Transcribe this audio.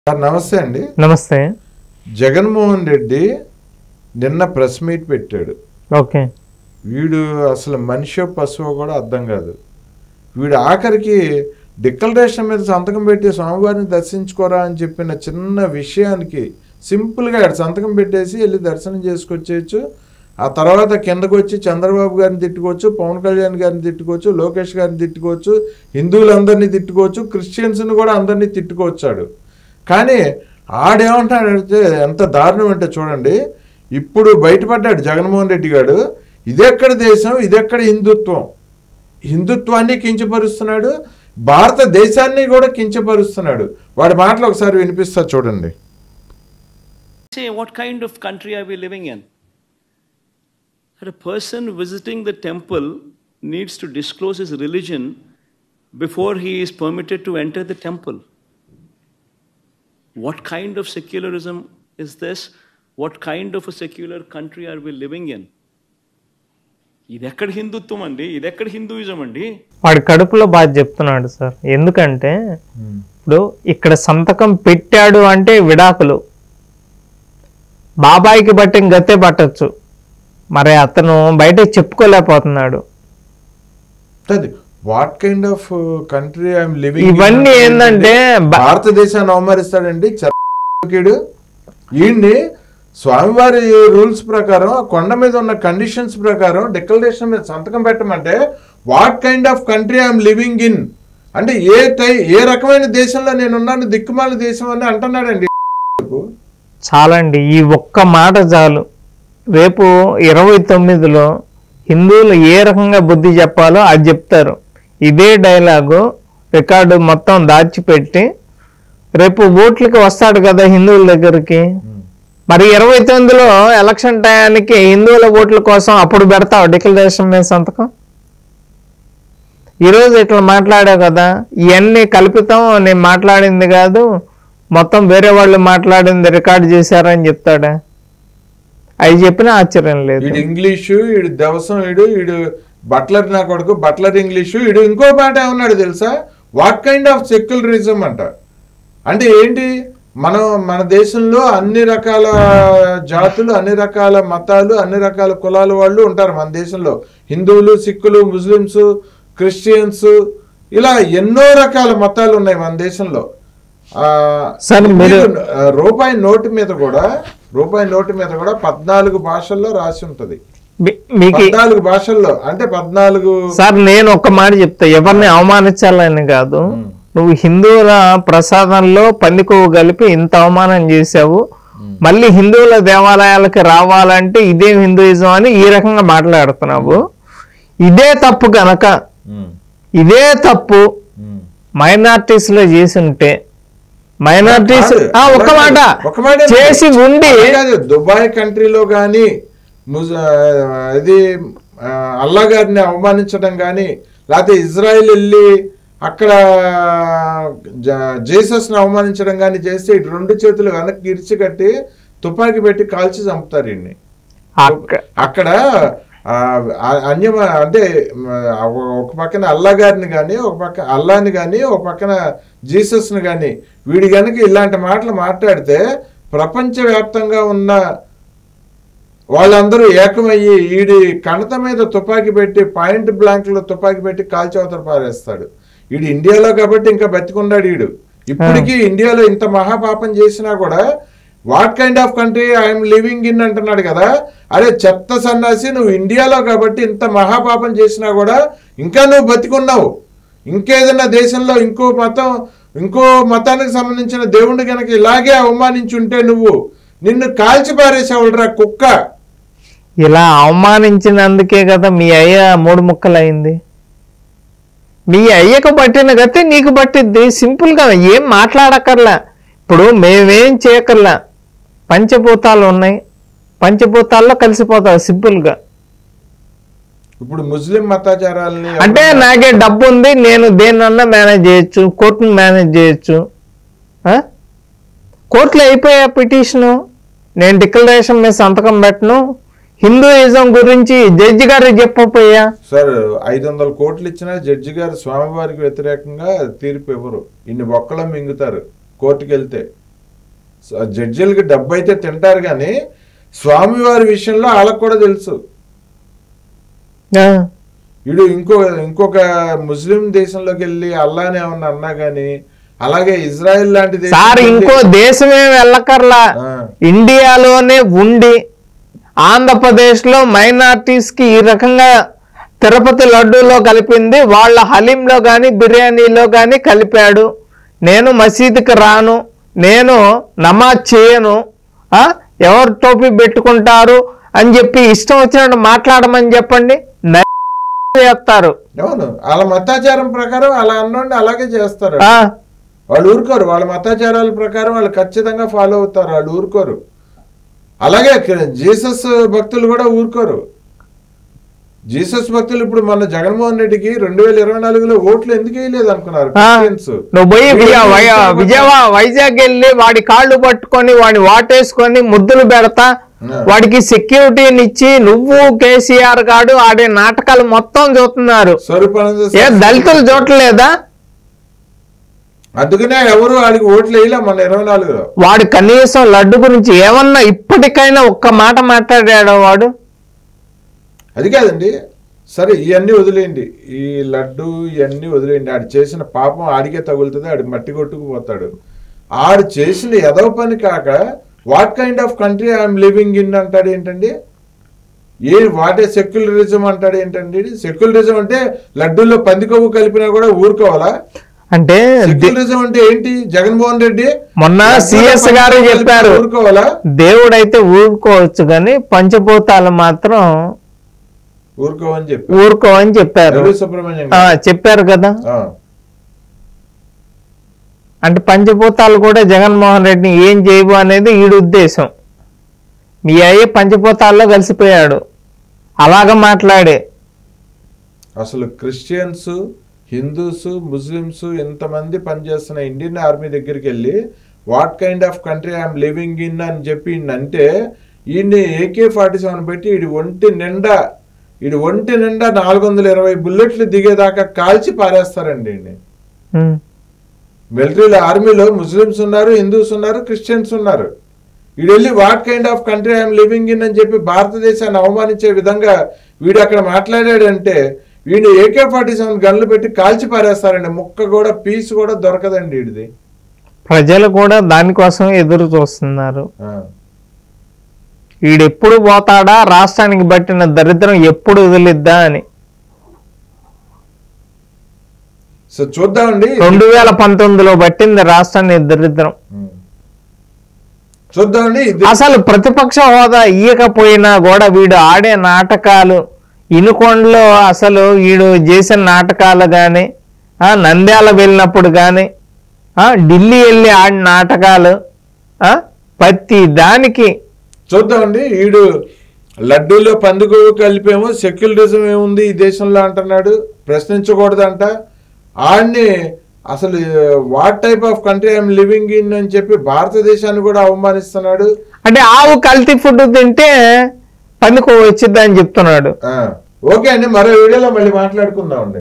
Sir నమస్తే అండి నమస్తే జగన్మోహన్ రెడ్డి నిన్న ప్రెస్ మీట్ పెట్టాడు ఓకే వీడు అసలు మనిషో పశువో కూడా అర్థం కాదు వీడు ఆఖరికి డిక్లరేషన్ మీద సంతకం పెట్టి స్వామివారిని దర్శించుకోరా అని చెప్పిన చిన్న విషయానికి సింపుల్గా ఆడు సంతకం పెట్టేసి వెళ్ళి దర్శనం చేసుకొచ్చేయచ్చు ఆ తర్వాత కిందకు వచ్చి చంద్రబాబు గారిని తిట్టుకోవచ్చు పవన్ కళ్యాణ్ గారిని తిట్టుకోవచ్చు లోకేష్ గారిని తిట్టుకోవచ్చు హిందువులందరినీ తిట్టుకోవచ్చు క్రిస్టియన్స్ని కూడా అందరినీ తిట్టుకోవచ్చాడు కానీ ఆడేమంటాడంటే ఎంత దారుణం అంటే చూడండి ఇప్పుడు బయటపడ్డాడు జగన్మోహన్ రెడ్డి గారు ఇదెక్కడ దేశం ఇదెక్కడ హిందుత్వం హిందుత్వాన్ని కించపరుస్తున్నాడు భారతదేశాన్ని కూడా కించపరుస్తున్నాడు వాడి మాటలు ఒకసారి వినిపిస్తా చూడండి say, what kind of country are we living in? That a person visiting the temple needs to disclose his religion before he is permitted to enter the temple. What kind of secularism is this? What kind of a secular country are we living in? ఇదెక్కడ హిందుత్వం అండి ఇదెక్కడ Hinduism అండి వాడి కడుపులో బాధ చెప్తున్నాడు sir ఎందుకంటే ఇప్పుడు ఇక్కడ సంతకం పెట్టాడు అంటే విడాకులు బాబాయికి బట్టిన గతే పట్టచ్చు మరి అతను బయట చెప్పుకోలేకపోతున్నాడు what kind of country I'm living ఇవన్నీ ఏందంటే బ- భారతదేశాన్ని అవమరిస్తాడండి చర్మీడు ఈయన్ని స్వామివారి రూల్స్ ప్రకారం ఆ కొండ మీద ఉన్న కండిషన్స్ ప్రకారం డిక్లరేషన్ మీద సంతకం పెట్టమంటే what kind of country I'm living in అంటే ఏ టై ఏ రకమైన దేశంలో నేను ఉన్నాను దిక్కుమాల దేశం అని అంటున్నాడండి చాలండి ఈ ఒక్క మాట చాలు రేపు ఇరవై తొమ్మిదిలో హిందువులు ఏ రకంగా బుద్ధి చెప్పాలో అది చెప్తారు ఇదే డైలాగు రికార్డు మొత్తం దాచిపెట్టి రేపు ఓట్లకి వస్తాడు కదా హిందువుల దగ్గరికి మరి ఇరవై తొమ్మిదిలో ఎలక్షన్ టయానికి హిందువుల ఓట్ల కోసం అప్పుడు పెడతావు డిక్లరేషన్ మీద సంతకం ఈరోజు ఇట్లా మాట్లాడావు కదా ఇవన్నీ కల్పితం నేను మాట్లాడింది కాదు మొత్తం వేరే వాళ్ళు మాట్లాడింది రికార్డ్ చేశారని చెప్తాడా అవి చెప్పినా ఆశ్చర్యం లేదు వీడు ఇంగ్లీషు వీడు దవసం వీడు వీడు బట్లర్ నా కొడుకు బట్లర్ ఇంగ్లీషు వీడు ఇంకో మాట ఏమన్నాడు తెలుసా వాట్ కైండ్ ఆఫ్ సెక్యులరిజం అంట అంటే ఏంటి మనం మన దేశంలో అన్ని రకాల జాతులు అన్ని రకాల మతాలు అన్ని రకాల కులాల వాళ్ళు ఉంటారు మన దేశంలో హిందువులు సిక్కులు ముస్లిమ్స్ క్రిస్టియన్స్ ఇలా ఎన్నో రకాల మతాలు ఉన్నాయి మన దేశంలో ఆ, సార్, మీరు- మీరు ఆ, రూపాయి నోటు మీద కూడా రూపాయి నోటు మీద కూడా పద్నాలుగు భాషల్లో రాసి ఉంటది మీ- మీకు పద్నాలుగు భాషల్లో అంటే పద్నాలుగు సార్ నేను ఒక్క మాట చెప్తా ఎవరిని అవమానించాలని కాదు నువ్వు హిందువుల ప్రసాదంలో పందికొవ్వు కలిపి ఇంత అవమానం చేసావు మళ్ళీ హిందువుల దేవాలయాలకి రావాలంటే ఇదేం హిందూయిజం అని ఈ రకంగా మాట్లాడుతున్నావు ఇదే తప్పు గనక ఉమ్, ఇదే తప్పు ఉమ్. మైనార్టీస్ లో చేసి ఉంటే మైనార్టీస్ కాదు, ఆ, ఒక్క మాట ఒక మాట చేసి ఉండి అదే కాదు, దుబాయ్ కంట్రీలో కానీ ఇది ఆ, అల్లా గారిని అవమానించడం కానీ లేకపోతే ఇజ్రాయెల్ వెళ్ళి అక్కడ జ- జీసస్ని అవమానించడం కానీ చేస్తే ఇటు రెండు చేతులు వెనక్కి ఇరిచి కట్టి తుపాకీ పెట్టి కాల్చి చంపుతారు ఈయన్ని అక్క- అక్కడ ఆ, ఆ- అన్యమ అంటే మ, ఒక పక్కన అల్లా గారిని కానీ ఒక పక్క అల్లాని కానీ ఒక పక్కన జీసస్ని కానీ వీడి కనుక ఇలాంటి మాటలు మాట్లాడితే ప్రపంచవ్యాప్తంగా ఉన్న వాళ్ళందరూ ఏకమయ్యి ఈడి కణత మీద తుపాకీ పెట్టి పాయింట్ బ్లాంక్లో తుపాకీ పెట్టి కాల్చవతలు పారేస్తాడు ఈడు ఇండియాలో కాబట్టి ఇంకా బతికున్నాడు ఈడు ఇప్పటికీ ఇండియాలో ఇంత మహాపాపం చేసినా కూడా what kind of country I'm living in అంటున్నాడు కదా అరే చెత్త సన్నాసి నువ్వు ఇండియాలో కాబట్టి ఇంత మహాపాపం చేసినా కూడా ఇంకా నువ్వు బతికున్నావు ఇంకేదైనా దేశంలో ఇంకో మతం ఇంకో మతానికి సంబంధించిన దేవుడిని కనుక ఇలాగే అవమానించుంటే నువ్వు నిన్ను కాల్చి పారేసేవాళ్ళరా కుక్క ఇలా అవమానించినందుకే కదా మీ అయ్య మూడు ముక్కలైంది మీ అయ్యకు పట్టిన గతే నీకు పట్టిద్ది సింపుల్ గా ఏం మాట్లాడక్కర్లా ఇప్పుడు మేమేం చేయకర్లా పంచభూతాలు ఉన్నాయి పంచభూతాల్లో కలిసిపోతావు సింపుల్ గా ఇప్పుడు ముస్లిం మతాచారాలని అంటే నాకే డబ్బు ఉంది నేను దేన్నన్నా మేనేజ్ చేయొచ్చు కోర్టును మేనేజ్ చేయొచ్చు ఆ? కోర్టులో అయిపోయా పిటిషను నేను డిక్లరేషన్ మీద సంతకం పెట్టను హిందూయిజం గురించి జడ్జి గారు చెప్పపోయా సార్ ఐదు వందల కోట్లు ఇచ్చిన జడ్జి గారు స్వామివారికి వ్యతిరేకంగా తీర్పు ఇవ్వరు ఇన్ని బొక్కలో మింగుతారు కోర్టుకి వెళ్తే స- జడ్జిలకి డబ్బు అయితే తింటారు కానీ స్వామివారి విషయంలో వాళ్ళకు కూడా తెలుసు ఆ, వీడు ఇంకో ఇంకొక ముస్లిం దేశంలోకి వెళ్ళి అల్లాని ఏమన్నా అన్నా కానీ అలాగే ఇజ్రాయెల్ లాంటి దేశం సార్ ఇంకో దేశమే వెళ్ళకర్లా ఆ. ఇండియాలోనే ఉండి ఆంధ్రప్రదేశ్ లో మైనార్టీస్ కి ఈ రకంగా తిరుపతి లడ్డూలో కలిపింది వాళ్ళ హలీంలో గాని బిర్యానీలో గాని కలిపాడు నేను మసీదుకి రాను నేను నమాజ్ చేయను ఆ ఎవరు టోపీ పెట్టుకుంటారు అని చెప్పి ఇష్టం వచ్చినట్టు మాట్లాడమని చెప్పండి న- చేస్తారు అవును వాళ్ళ మతాచారం ప్రకారం అలా అన్నోండి అలాగే చేస్తారు ఆ, వాళ్ళు ఊరుకోరు వాళ్ళ మతాచారాల ప్రకారం వాళ్ళు ఖచ్చితంగా ఫాలో అవుతారు వాళ్ళు ఊరుకోరు అలాగే క్రి- జీసస్ భక్తులు కూడా ఊరుకోరు జీసస్ భక్తులు ఇప్పుడు మన జగన్మోహన్ రెడ్డికి రెండు వేల ఇరవై నాలుగులో ఓట్లు ఎందుకు వేయలేదు అనుకున్నారు ఆ, క్రిస్టియన్స్ నువ్వు పోయి విజయ- వై- విజయవాడ వైజాగ్ వెళ్ళి వాడి కాళ్ళు పట్టుకొని వాడిని వాటేసుకొని ముద్దులు పెడతా ఆ. వాడికి సెక్యూరిటీని ఇచ్చి నువ్వు కేసీఆర్ గాడు ఆడే నాటకాలు మొత్తం చూస్తున్నారు స్వరూపానంద ఏ శాస్త్రి- దళితులు చూడలేదా అందుకనే ఎవరు వాడికి ఓట్లు వేయలే మన ఇరవై నాలుగులో వాడు కనీసం లడ్డు గురించి ఏమన్నా ఇప్పటికైనా ఒక్క మాట మాట్లాడాడు వాడు అది కాదండి సరే ఇవన్నీ వదిలేయండి ఈ లడ్డు ఇవన్నీ వదిలేయండి ఆడు చేసిన పాపం ఆడికే తగులుతుంది ఆడికి మట్టి కొట్టుకుపోతాడు ఆడు చేసిన ఎదవ పని కాక what kind of country I'm living in అంటాడు ఏంటండి ఏ వాటే సెక్యులరిజం అంటాడు ఏంటండి సెక్యులరిజం అంటే లడ్డూల్లో పంది కొవ్వు కలిపినా కూడా ఊరుకోవాలా అంటే ది- సెక్యులరిజం అంటే ఏంటి జగన్మోహన్ రెడ్డి మొన్న లడ్డూల్లో సిఎస్ పంది గారు కొవ్వు కలిపినా చెప్పారు ఊరుకోవాలా దేవుడైతే ఊరుకోవచ్చు కానీ పంచభూతాలు మాత్రం ఊరుకోవని చెప్పి ఊరుకోవని చెప్పారు రవి సుబ్రహ్మణ్యం ఆ, గారు. చెప్పారు కదా ఆ. అంటే పంచభూతాలు కూడా జగన్మోహన్ రెడ్డిని ఏం చేయవు అనేది ఈడు ఉద్దేశం మీ అయ్యే పంచభూతాల్లో కలిసిపోయాడు అలాగ మాట్లాడే అసలు క్రిస్టియన్స్ హిందూస్ ముస్లిమ్స్ ఎంతమంది పనిచేస్తున్న ఇండియన్ ఆర్మీ దగ్గరికి వెళ్ళి what kind of country I'm living in అని చెప్పి ఈయన అంటే ఈయన్ని ఏకే ఫార్టీ సెవెన్ పెట్టి ఈడి ఒంటి నిండా ఈడి ఒంటి నిండా నాలుగు వందల ఇరవై బుల్లెట్లు దిగేదాకా కాల్చి పారేస్తారండి ఈయన్ని ఉమ్. మిలిటరీలో ఆర్మీలో ముస్లిమ్స్ ఉన్నారు హిందూస్ ఉన్నారు క్రిస్టియన్స్ ఉన్నారు వీడు వెళ్ళి what kind of country I'm living in అని చెప్పి భారతదేశాన్ని అవమానించే విధంగా వీడు అక్కడ మాట్లాడాడంటే వీడిని ఏకే ఫార్టీ సెవెన్ గన్లు పెట్టి కాల్చి పారేస్తారండి ముక్క కూడా పీస్ కూడా దొరకదండి వీడిది ప్రజలు కూడా దానికోసం ఎదురు చూస్తున్నారు ఆ. వీడెప్పుడు పోతాడా రాష్ట్రానికి పట్టిన దరిద్రం ఎప్పుడు వదిలిద్దా అని సో చూద్దామండి రెండు వేల పంతొమ్మిదిలో పట్టింది రాష్ట్రాన్ని దరిద్రం ఉం. చూద్దామండి ఇది అసలు ప్రతిపక్ష హోదా ఇయ్యకపోయినా కూడా వీడు ఆడే నాటకాలు ఇనుకొండలో అసలు వీడు చేసిన నాటకాలు కానీ నంద్యాల వెళ్ళినప్పుడు కానీ ఢిల్లీ వెళ్ళి ఆడిన నాటకాలు ఆ, ప్రతి దానికి చూద్దామండి వీడు లడ్డూలో పందుకు కలిపేమో సెక్యులరిజం ఏముంది ఈ దేశంలో అంటున్నాడు ప్రశ్నించకూడదంట ఆడిని అసలు what type of country I'm living in అని చెప్పి భారతదేశాన్ని కూడా అవమానిస్తున్నాడు అంటే ఆవు కల్తీ ఫుడ్ తింటే పందుకు వచ్చిద్దని చెప్తున్నాడు ఆ, ఓకే అండి మరో వీడియోలో మళ్ళీ మాట్లాడుకుందామండి